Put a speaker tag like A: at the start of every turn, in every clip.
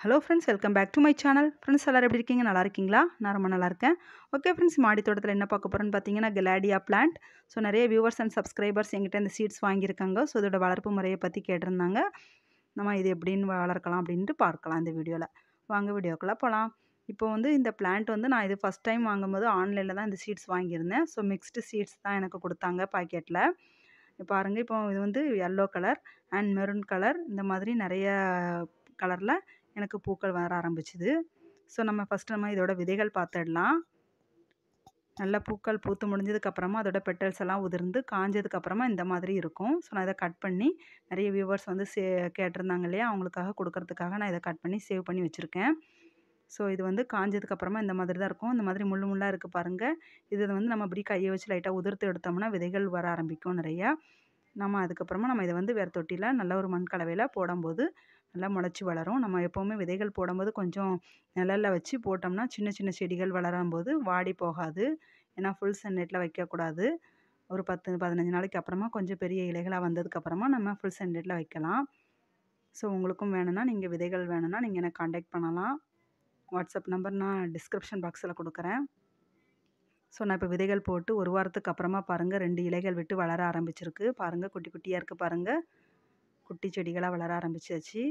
A: hello friends welcome back to my channel friends எல்லோரும் எப்படி இருக்கீங்க நல்லா இருக்கீங்களா நான் ரொம்ப நல்லா இருக்கேன் ஓகே ஃப்ரெண்ட்ஸ் மாடி தோட்டத்தில் என்ன பார்க்க போகிறோன்னு பார்த்தீங்கன்னா கெலாடியா பிளான்ட் ஸோ நிறைய வியூவர்ஸ் அண்ட் சப்ஸ்கிரைபர்ஸ் எங்கிட்ட இந்த சீட்ஸ் வாங்கியிருக்காங்க ஸோ இதோட வளர்ப்பு முறையை பற்றி கேட்டிருந்தாங்க நம்ம இது எப்படின்னு வளர்க்கலாம் அப்படின்ட்டு பார்க்கலாம் இந்த வீடியோவில் வாங்க வீடியோக்குள்ளே போகலாம் இப்போ வந்து இந்த பிளான்ட் வந்து நான் இது ஃபஸ்ட் டைம் வாங்கும்போது ஆன்லைனில் தான் இந்த சீட்ஸ் வாங்கியிருந்தேன் ஸோ மிக்ஸ்டு சீட்ஸ் தான் எனக்கு கொடுத்தாங்க பாக்கெட்டில் பாருங்கள் இப்போ இது வந்து yellow colour and maroon colour இந்த மாதிரி நிறைய கலரில் எனக்கு பூக்கள் வர ஆரம்பிச்சுது ஸோ நம்ம ஃபஸ்ட்டு நம்ம இதோட விதைகள் பார்த்துடலாம் நல்லா பூக்கள் பூத்து முடிஞ்சதுக்கப்புறமா அதோட பெட்டல்ஸ் எல்லாம் உதிர்ந்து காஞ்சதுக்கப்புறமா இந்த மாதிரி இருக்கும் ஸோ நான் இதை கட் பண்ணி நிறைய வியூவர்ஸ் வந்து சே கேட்டிருந்தாங்க இல்லையா அவங்களுக்காக கொடுக்கறதுக்காக நான் இதை கட் பண்ணி சேவ் பண்ணி வச்சுருக்கேன் ஸோ இது வந்து காஞ்சதுக்கப்புறமா இந்த மாதிரி தான் இருக்கும் இந்த மாதிரி முள்ளு முள்ளாக இருக்குது பாருங்கள் இது வந்து நம்ம அப்படி கையை வச்சு லைட்டாக உதிர்த்து எடுத்தோம்னா விதைகள் வர ஆரம்பிக்கும் நிறையா நம்ம அதுக்கப்புறமா நம்ம இதை வந்து வேறு தொட்டியில் நல்ல ஒரு மண் கலவையில் போடும்போது நல்லா முளைச்சி வளரும் நம்ம எப்போவுமே விதைகள் போடும்போது கொஞ்சம் நிழலில் வச்சு போட்டோம்னா சின்ன சின்ன செடிகள் வளரும் போது வாடி போகாது ஏன்னா ஃபுல் சன்லைட்டில் வைக்கக்கூடாது ஒரு பத்து பதினஞ்சு நாளைக்கு அப்புறமா கொஞ்சம் பெரிய இலைகளாக வந்ததுக்கப்புறமா நம்ம ஃபுல் சன்லைட்டில் வைக்கலாம் ஸோ உங்களுக்கும் வேணும்னா நீங்கள் விதைகள் வேணும்னா நீங்கள் எனக்கு காண்டாக்ட் பண்ணலாம் வாட்ஸ்அப் நம்பர் நான் டிஸ்கிரிப்ஷன் பாக்ஸில் கொடுக்குறேன் ஸோ நான் இப்போ விதைகள் போட்டு ஒரு வாரத்துக்கு அப்புறமா பாருங்கள் ரெண்டு இலைகள் விட்டு வளர ஆரம்பிச்சிருக்கு பாருங்கள் குட்டி குட்டியாக இருக்குது பாருங்கள் குட்டி செடிகளாக வளர ஆரம்பிச்சாச்சு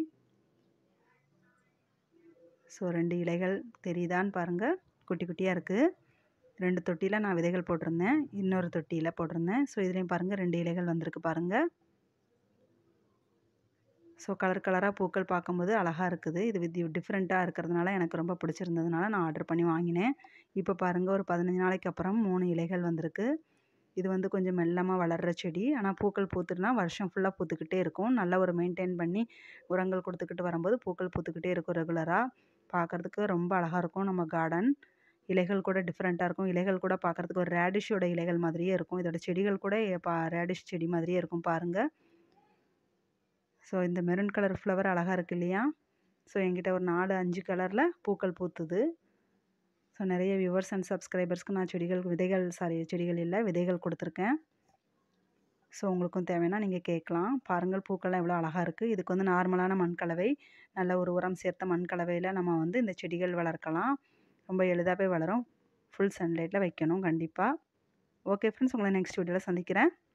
A: ஸோ ரெண்டு இலைகள் தெரியுதான்னு பாருங்கள் குட்டி குட்டியாக இருக்குது ரெண்டு தொட்டியில் நான் விதைகள் போட்டிருந்தேன் இன்னொரு தொட்டியில் போட்டிருந்தேன் ஸோ இதுலேயும் பாருங்கள் ரெண்டு இலைகள் வந்திருக்கு பாருங்கள் ஸோ கலர் கலராக பூக்கள் பார்க்கும்போது அழகாக இருக்குது இது வித் டிஃப்ரெண்ட்டாக இருக்கிறதுனால எனக்கு ரொம்ப பிடிச்சிருந்ததுனால நான் ஆர்டர் பண்ணி வாங்கினேன் இப்போ பாருங்கள் ஒரு பதினஞ்சு நாளைக்கு அப்புறம் மூணு இலைகள் வந்திருக்கு இது வந்து கொஞ்சம் மெல்லமாக வளர்கிற செடி ஆனால் பூக்கள் பூத்துட்டுனா வருஷம் ஃபுல்லாக பூத்துக்கிட்டே இருக்கும் நல்ல ஒரு மெயின்டைன் பண்ணி உரங்கள் கொடுத்துக்கிட்டு வரும்போது பூக்கள் பூத்துக்கிட்டே இருக்கும் ரெகுலராக பார்க்குறதுக்கு ரொம்ப அழகாக இருக்கும் நம்ம கார்டன் இலைகள் கூட டிஃப்ரெண்ட்டாக இருக்கும் இலைகள் கூட பார்க்குறதுக்கு ஒரு ரேடிஷோட இலைகள் மாதிரியே இருக்கும் இதோட செடிகள் கூட பா ரேடிஷ் செடி மாதிரியே இருக்கும் பாருங்கள் ஸோ இந்த மெரூன் கலர் ஃப்ளவர் அழகாக இருக்குது இல்லையா ஸோ என்கிட்ட ஒரு நாலு அஞ்சு கலரில் பூக்கள் பூத்துது ஸோ நிறைய வியூவர்ஸ் அண்ட் சப்ஸ்கிரைபர்ஸ்க்கு நான் செடிகள் விதைகள் சாரி செடிகள் இல்லை விதைகள் கொடுத்துருக்கேன் ஸோ உங்களுக்கும் தேவைன்னா நீங்கள் கேட்கலாம் பாருங்கள் பூக்கள்லாம் எவ்வளோ அழகாக இருக்குது இதுக்கு வந்து நார்மலான மண்கலவை நல்ல ஒரு உரம் சேர்த்த மண்கலவையில் நம்ம வந்து இந்த செடிகள் வளர்க்கலாம் ரொம்ப எளிதாகவே வளரும் ஃபுல் சன்லைட்டில் வைக்கணும் கண்டிப்பாக ஓகே ஃப்ரெண்ட்ஸ் உங்களை நெக்ஸ்ட் வீடியோவில் சந்திக்கிறேன்